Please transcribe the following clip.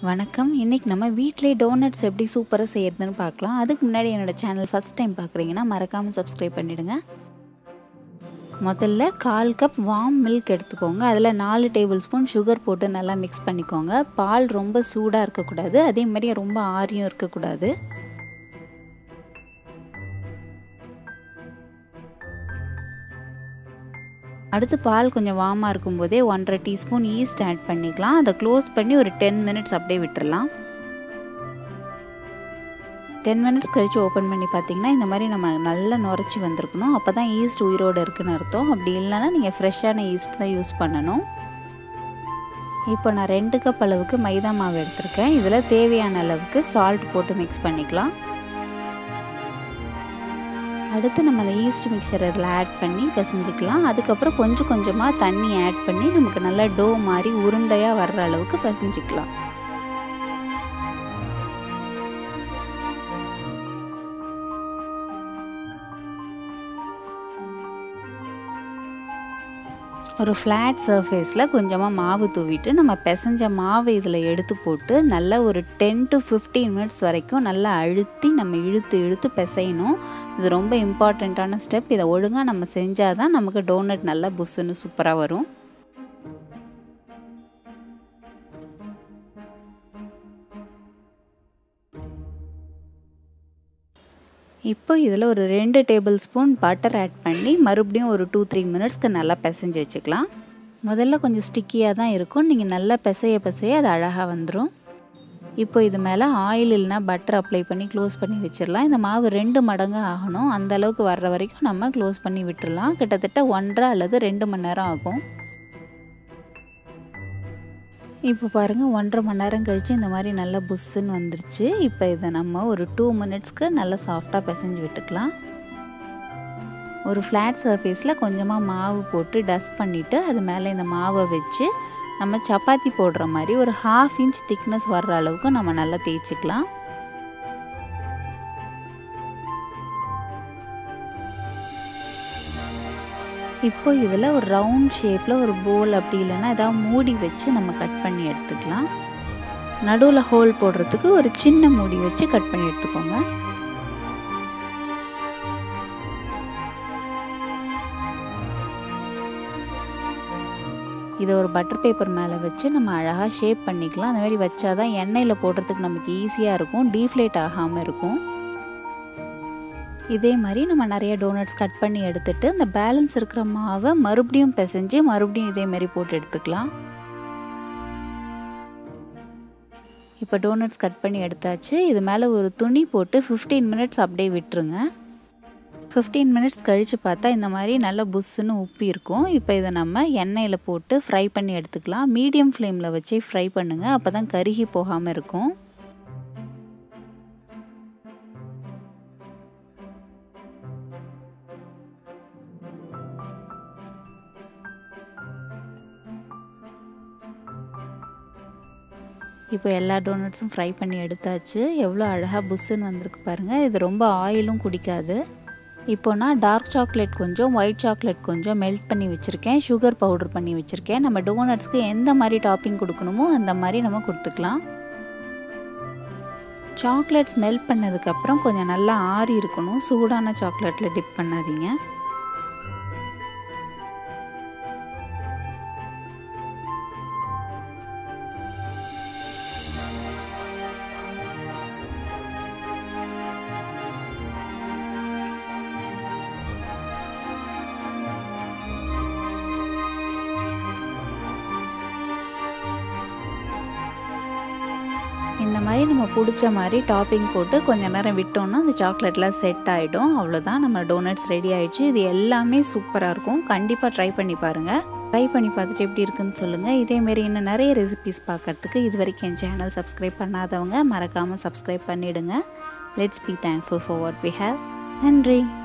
வணக்கம் இன்றைக்கி நம்ம வீட்டிலே டோனட்ஸ் எப்படி சூப்பராக செய்யறதுன்னு பார்க்கலாம் அதுக்கு முன்னாடி என்னோடய சேனல் ஃபஸ்ட் டைம் பார்க்குறீங்கன்னா மறக்காமல் சப்ஸ்கிரைப் பண்ணிவிடுங்க முதல்ல கால் கப் வார்ம் மில்க் எடுத்துக்கோங்க அதில் நாலு டேபிள் ஸ்பூன் சுகர் போட்டு நல்லா மிக்ஸ் பண்ணிக்கோங்க பால் ரொம்ப சூடாக இருக்கக்கூடாது அதே மாதிரி ரொம்ப ஆரியும் இருக்கக்கூடாது அடுத்து பால் கொஞ்சம் வார்மாக இருக்கும்போதே ஒன்றரை டீஸ்பூன் ஈஸ்ட் ஆட் பண்ணிக்கலாம் அதை க்ளோஸ் பண்ணி ஒரு டென் மினிட்ஸ் அப்படியே விட்டுடலாம் டென் மினிட்ஸ் கழித்து ஓப்பன் பண்ணி பார்த்தீங்கன்னா இந்த மாதிரி நம்ம நல்லா நுரைச்சி வந்திருக்கணும் அப்போ தான் ஈஸ்ட் உயிரோடு இருக்குன்னு அர்த்தம் அப்படி இல்லைன்னா நீங்கள் ஃப்ரெஷ்ஷான ஈஸ்ட் தான் யூஸ் பண்ணணும் இப்போ நான் ரெண்டு கப் அளவுக்கு மைதா மாவு எடுத்திருக்கேன் இதில் தேவையான அளவுக்கு சால்ட் போட்டு மிக்ஸ் பண்ணிக்கலாம் அடுத்து நம்ம அந்த ஈஸ்ட் மிக்சர் அதில் ஆட் பண்ணி பிசைஞ்சிக்கலாம் அதுக்கப்புறம் கொஞ்சம் கொஞ்சமாக தண்ணி ஆட் பண்ணி நமக்கு நல்லா டோ மாதிரி உருண்டையாக வர்ற அளவுக்கு பிசைஞ்சிக்கலாம் ஒரு ஃப்ளாட் சர்ஃபேஸில் கொஞ்சமாக மாவு தூவிட்டு நம்ம பிசைஞ்ச மாவு இதில் எடுத்து போட்டு நல்லா ஒரு டென் டு ஃபிஃப்டீன் மினிட்ஸ் வரைக்கும் நல்லா அழுத்தி நம்ம இழுத்து இழுத்து பிசையணும் இது ரொம்ப இம்பார்ட்டண்ட்டான ஸ்டெப் இதை ஒழுங்காக நம்ம செஞ்சால் தான் நமக்கு டோனட் நல்லா புஸ்ஸுன்னு சூப்பராக வரும் இப்போ இதில் ஒரு ரெண்டு டேபிள் ஸ்பூன் பட்டர் ஆட் பண்ணி மறுபடியும் ஒரு டூ த்ரீ மினிட்ஸ்க்கு நல்லா பிசைஞ்சு வச்சுக்கலாம் முதல்ல கொஞ்சம் ஸ்டிக்கியாக தான் இருக்கும் நீங்கள் நல்லா பிசைய பிசைய அது அழகாக வந்துடும் இப்போ இது மேலே ஆயில் இல்லைனா பட்டர் அப்ளை பண்ணி க்ளோஸ் பண்ணி வச்சிடலாம் இந்த மாவு ரெண்டு மடங்கு ஆகணும் அந்த அளவுக்கு வர்ற வரைக்கும் நம்ம க்ளோஸ் பண்ணி விட்டுடலாம் கிட்டத்தட்ட ஒன்றரை அல்லது ரெண்டு மணி நேரம் ஆகும் இப்போ பாருங்கள் ஒன்றரை மணி நேரம் கழித்து இந்த மாதிரி நல்லா புஷ்ஷுன்னு வந்துருச்சு இப்போ இதை நம்ம ஒரு டூ மினிட்ஸ்க்கு நல்லா சாஃப்டாக பிசைஞ்சு விட்டுக்கலாம் ஒரு ஃப்ளாட் சர்ஃபேஸில் கொஞ்சமாக மாவு போட்டு டஸ்ட் பண்ணிவிட்டு அது மேலே இந்த மாவை வச்சு நம்ம சப்பாத்தி போடுற மாதிரி ஒரு ஹாஃப் இன்ச் திக்னஸ் வர்ற அளவுக்கு நம்ம நல்லா தேய்ச்சிக்கலாம் இப்போ இதில் ஒரு ரவுண்ட் ஷேப்பில் ஒரு போல் அப்படி இல்லைன்னா ஏதாவது மூடி வச்சு நம்ம கட் பண்ணி எடுத்துக்கலாம் நடுவில் ஹோல் போடுறதுக்கு ஒரு சின்ன மூடி வச்சு கட் பண்ணி எடுத்துக்கோங்க இதை ஒரு பட்டர் பேப்பர் மேலே வச்சு நம்ம அழகாக ஷேப் பண்ணிக்கலாம் அந்த மாதிரி வச்சாதான் எண்ணெயில் போடுறதுக்கு நமக்கு ஈஸியாக இருக்கும் டீஃப்ளேட் ஆகாமல் இருக்கும் இதே மாதிரி நம்ம நிறைய டோனட்ஸ் கட் பண்ணி எடுத்துட்டு இந்த பேலன்ஸ் இருக்கிற மாவை மறுபடியும் பிசைஞ்சு மறுபடியும் இதே மாதிரி போட்டு எடுத்துக்கலாம் இப்போ டோனட்ஸ் கட் பண்ணி எடுத்தாச்சு இது மேலே ஒரு துணி போட்டு ஃபிஃப்டீன் மினிட்ஸ் அப்படியே விட்டுருங்க ஃபிஃப்டீன் மினிட்ஸ் கழித்து பார்த்தா இந்த மாதிரி நல்ல புஷ்ஷுன்னு உப்பி இருக்கும் இப்போ இதை நம்ம எண்ணெயில் போட்டு ஃப்ரை பண்ணி எடுத்துக்கலாம் மீடியம் ஃப்ளேமில் வச்சு ஃப்ரை பண்ணுங்கள் அப்போ தான் கருகி போகாமல் இருக்கும் இப்போ எல்லா டோனட்ஸும் ஃப்ரை பண்ணி எடுத்தாச்சு எவ்வளோ அழகாக புஷ்ஷுன்னு வந்திருக்கு பாருங்கள் இது ரொம்ப ஆயிலும் குடிக்காது இப்போ நான் டார்க் சாக்லேட் கொஞ்சம் ஒயிட் சாக்லேட் கொஞ்சம் மெல்ட் பண்ணி வச்சுருக்கேன் சுகர் பவுடர் பண்ணி வச்சுருக்கேன் நம்ம டோனட்ஸ்க்கு எந்த மாதிரி டாப்பிங் கொடுக்கணுமோ அந்த மாதிரி நம்ம கொடுத்துக்கலாம் சாக்லேட்ஸ் மெல்ட் பண்ணதுக்கப்புறம் கொஞ்சம் நல்லா ஆறி இருக்கணும் சூடான சாக்லேட்டில் டிப் பண்ணாதீங்க இந்த மாதிரி நம்ம பிடிச்ச மாதிரி டாப்பிங் போட்டு கொஞ்சம் நேரம் விட்டோம்னா அந்த சாக்லேட்லாம் செட் ஆகிடும் அவ்வளோதான் நம்ம டோனட்ஸ் ரெடி ஆகிடுச்சு இது எல்லாமே சூப்பராக இருக்கும் கண்டிப்பாக ட்ரை பண்ணி பாருங்கள் ட்ரை பண்ணி பார்த்துட்டு எப்படி இருக்குன்னு சொல்லுங்கள் இதேமாரி இன்னும் நிறைய ரெசிபிஸ் பார்க்கறதுக்கு இது வரைக்கும் என் சேனல் சப்ஸ்கிரைப் பண்ணாதவங்க மறக்காமல் சப்ஸ்கிரைப் பண்ணிவிடுங்க let's be thankful for what we have நன்றி